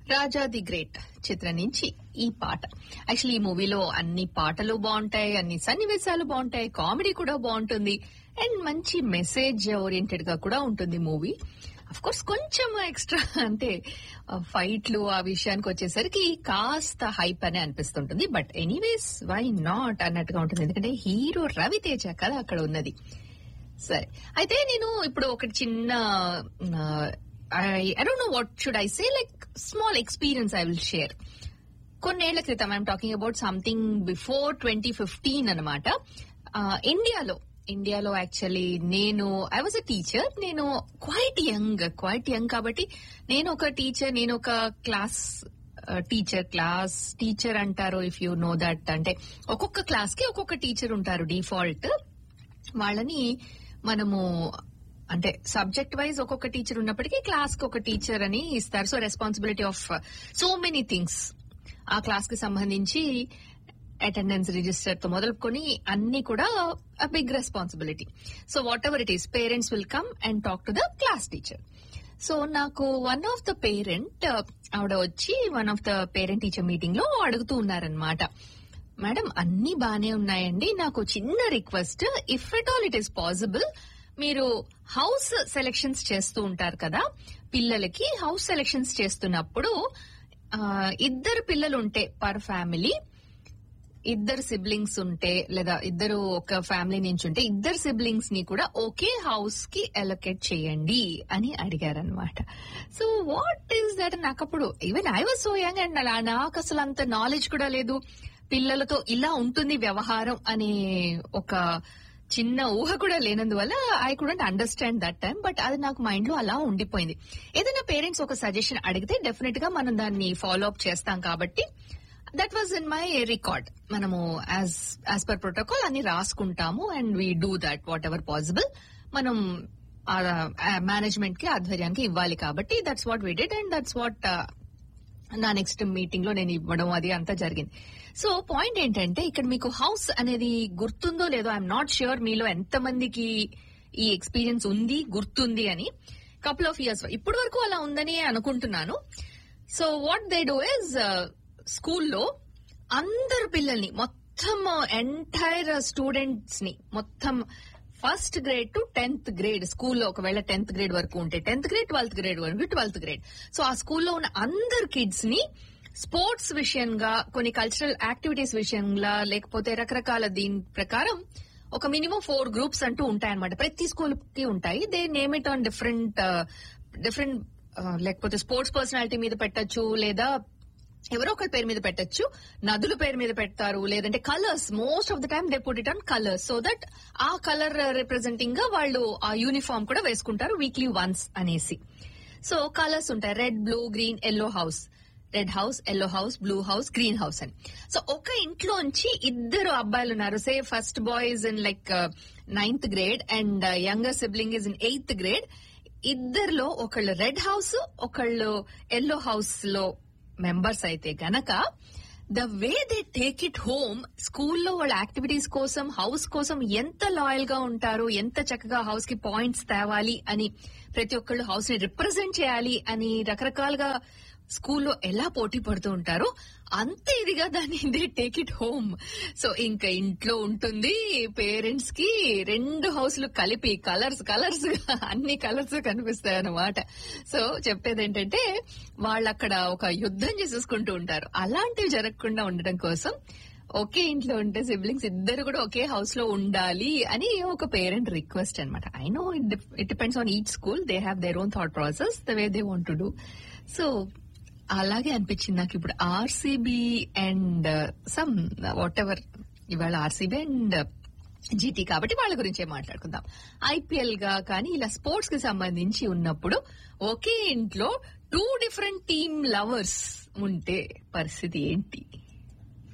Raja the great చిత్రం నుంచి ఈ పాట యాక్చువల్లీ ఈ మూవీలో అన్ని పాటలు బాగుంటాయి అన్ని సన్నివేశాలు బాగుంటాయి కామెడీ కూడా బాగుంటుంది అండ్ మంచి మెసేజ్ ఓరియంటెడ్ గా కూడా ఉంటుంది మూవీ అఫ్ కోర్స్ కొంచెం ఎక్స్ట్రా అంటే ఫైట్లు ఆ విషయానికి వచ్చేసరికి కాస్త హైప్ అనే అనిపిస్తుంటుంది బట్ ఎనీవేస్ వై నాట్ అన్నట్టుగా ఉంటుంది ఎందుకంటే హీరో రవితేజ కదా అక్కడ ఉన్నది సరే అయితే నేను ఇప్పుడు ఒకటి చిన్న I don't know what should I say like small experience I will share కొన్నేళ్ల క్రితం I'm talking about something before twenty fifteen అనమాట ఇండియాలో ఇండియాలో యాక్చువల్లీ నేను ఐ వాజ్ అ టీచర్ నేను క్వైట్ యంగ్ క్వైట్ యంగ్ కాబట్టి నేను ఒక టీచర్ నేను ఒక క్లాస్ టీచర్ క్లాస్ టీచర్ అంటారు ఇఫ్ యూ నో దట్ అంటే ఒక్కొక్క క్లాస్ కి ఒక్కొక్క టీచర్ ఉంటారు డిఫాల్ట్ వాళ్ళని మనము అంటే సబ్జెక్ట్ వైజ్ ఒక్కొక్క టీచర్ ఉన్నప్పటికీ క్లాస్ కి ఒక టీచర్ అని ఇస్తారు so responsibility of so many things ఆ క్లాస్ కి సంబంధించి అటెండెన్స్ రిజిస్టర్ తో మొదలుకొని అన్ని కూడా big responsibility so whatever it is parents will come and talk to the class teacher so నాకు వన్ ఆఫ్ ద పేరెంట్ ఆవిడ వచ్చి one of the parent teacher meeting లో అడుగుతూ ఉన్నారనమాట మేడం అన్ని బానే ఉన్నాయండి నాకు చిన్న request if at all it is possible మీరు హౌస్ సెలెక్షన్స్ చేస్తూ ఉంటారు కదా పిల్లలకి హౌస్ సెలెక్షన్స్ చేస్తున్నప్పుడు ఇద్దరు పిల్లలు ఉంటే పర్ ఫ్యామిలీ ఇద్దరు సిబ్లింగ్స్ ఉంటే లేదా ఇద్దరు ఒక ఫ్యామిలీ నుంచి ఉంటే ఇద్దరు సిబ్లింగ్స్ ని కూడా ఒకే హౌస్ కి అలొకేట్ చేయండి అని అడిగారనమాట సో వాట్ ఈస్ దట్ నాకు అప్పుడు even I was so young and అలా నాకు అసలు అంత నాలెడ్జ్ కూడా లేదు పిల్లలతో ఇలా ఉంటుంది వ్యవహారం అనే ఒక చిన్న ఊహ కూడా లేనందువల్ల I couldn't understand that time but అది నాకు మైండ్ లో అలా ఉండిపోయింది ఏదైనా పేరెంట్స్ ఒక సజెషన్ అడిగితే డెఫినెట్ గా మనం దాన్ని ఫాలో అప్ చేస్తాం కాబట్టి that was in my record మనము యాజ్ యాజ్ పర్ ప్రోటోకాల్ అన్ని రాసుకుంటాము and we do that whatever possible మనం మేనేజ్మెంట్ కి ఆధ్వర్యానికి ఇవ్వాలి కాబట్టి that's what we did and that's what నా నెక్స్ట్ మీటింగ్ లో నేను ఇవ్వడం అది అంతా జరిగింది సో పాయింట్ ఏంటంటే ఇక్కడ మీకు హౌస్ అనేది గుర్తుందో లేదో ఐఎమ్ నాట్ ష్యూర్ మీలో ఎంతమందికి ఈ ఎక్స్పీరియన్స్ ఉంది గుర్తుంది అని కపుల్ ఆఫ్ ఇయర్స్ ఇప్పటి వరకు అలా ఉందని అనుకుంటున్నాను so what they do is స్కూల్లో అందరు పిల్లల్ని మొత్తం ఎంటైర్ స్టూడెంట్స్ ని మొత్తం first grade to tenth grade స్కూల్లో ఒకవేళ టెన్త్ గ్రేడ్ వరకు ఉంటే టెన్త్ గ్రేడ్ ట్వెల్త్ గ్రేడ్ వరకు ట్వెల్త్ గ్రేడ్ సో ఆ స్కూల్లో ఉన్న అందరు కిడ్స్ ని స్పోర్ట్స్ విషయంగా కొన్ని కల్చరల్ యాక్టివిటీస్ విషయంగా లేకపోతే రకరకాల దీని ప్రకారం ఒక మినిమం ఫోర్ గ్రూప్స్ అంటూ ఉంటాయన్నమాట ప్రతి స్కూల్ కి ఉంటాయి they name it on different different లేకపోతే స్పోర్ట్స్ పర్సనాలిటీ మీద పెట్టచ్చు లేదా ఎవరో ఒకరి పేరు మీద పెట్టచ్చు నదుల పేరు మీద పెడతారు లేదంటే colours most of the time they put it on colours so that ఆ కలర్ రిప్రజెంటింగ్ గా వాళ్ళు ఆ యూనిఫామ్ కూడా వేసుకుంటారు వీక్లీ వన్స్ అనేసి సో కలర్స్ ఉంటాయి red blue green yellow house red house yellow house blue house green house అని so ఒక ఇంట్లోంచి ఇద్దరు అబ్బాయిలు ఉన్నారు say first boy is in like ninth grade and younger sibling is in eighth grade ఇద్దరిలో ఒకళ్ళు red house ఒకళ్ళు yellow house లో మెంబర్స్ అయితే గనక the way they take it home స్కూల్లో వాళ్ళ యాక్టివిటీస్ కోసం హౌస్ కోసం ఎంత లాయల్ గా ఉంటారు ఎంత చక్కగా హౌస్ కి పాయింట్స్ తేవాలి అని ప్రతి ఒక్కళ్ళు హౌస్ ని రిప్రజెంట్ చేయాలి అని రకరకాలుగా స్కూల్లో ఎలా పోటీ పడుతూ ఉంటారో అంతే ఇదిగా దాన్ని they take it home so ఇంకా ఇంట్లో ఉంటుంది పేరెంట్స్ కి రెండు హౌస్లు కలిపి కలర్స్ కలర్స్ అన్ని కలర్స్ కనిపిస్తాయి అన్నమాట సో చెప్పేది ఏంటంటే వాళ్ళు అక్కడ ఒక యుద్ధం చేసేసుకుంటూ ఉంటారు అలాంటివి జరగకుండా ఉండటం కోసం ఒకే ఇంట్లో ఉంటే సిబ్లింగ్స్ ఇద్దరు కూడా ఒకే హౌస్ లో ఉండాలి అని ఒక పేరెంట్ రిక్వెస్ట్ అనమాట I know it depends on each school they have their own thought process the way they want to do so అలాగే అనిపించింది నాకు ఇప్పుడు RCB and some whatever ఇవాళ ఆర్సీబీ అండ్ జీటీ కాబట్టి వాళ్ళ గురించే మాట్లాడుకుందాం ఐపీఎల్ గా కానీ ఇలా స్పోర్ట్స్ కి సంబంధించి ఉన్నప్పుడు ఒకే ఇంట్లో టూ డిఫరెంట్ టీమ్ లవర్స్ ఉంటే పరిస్థితి ఏంటి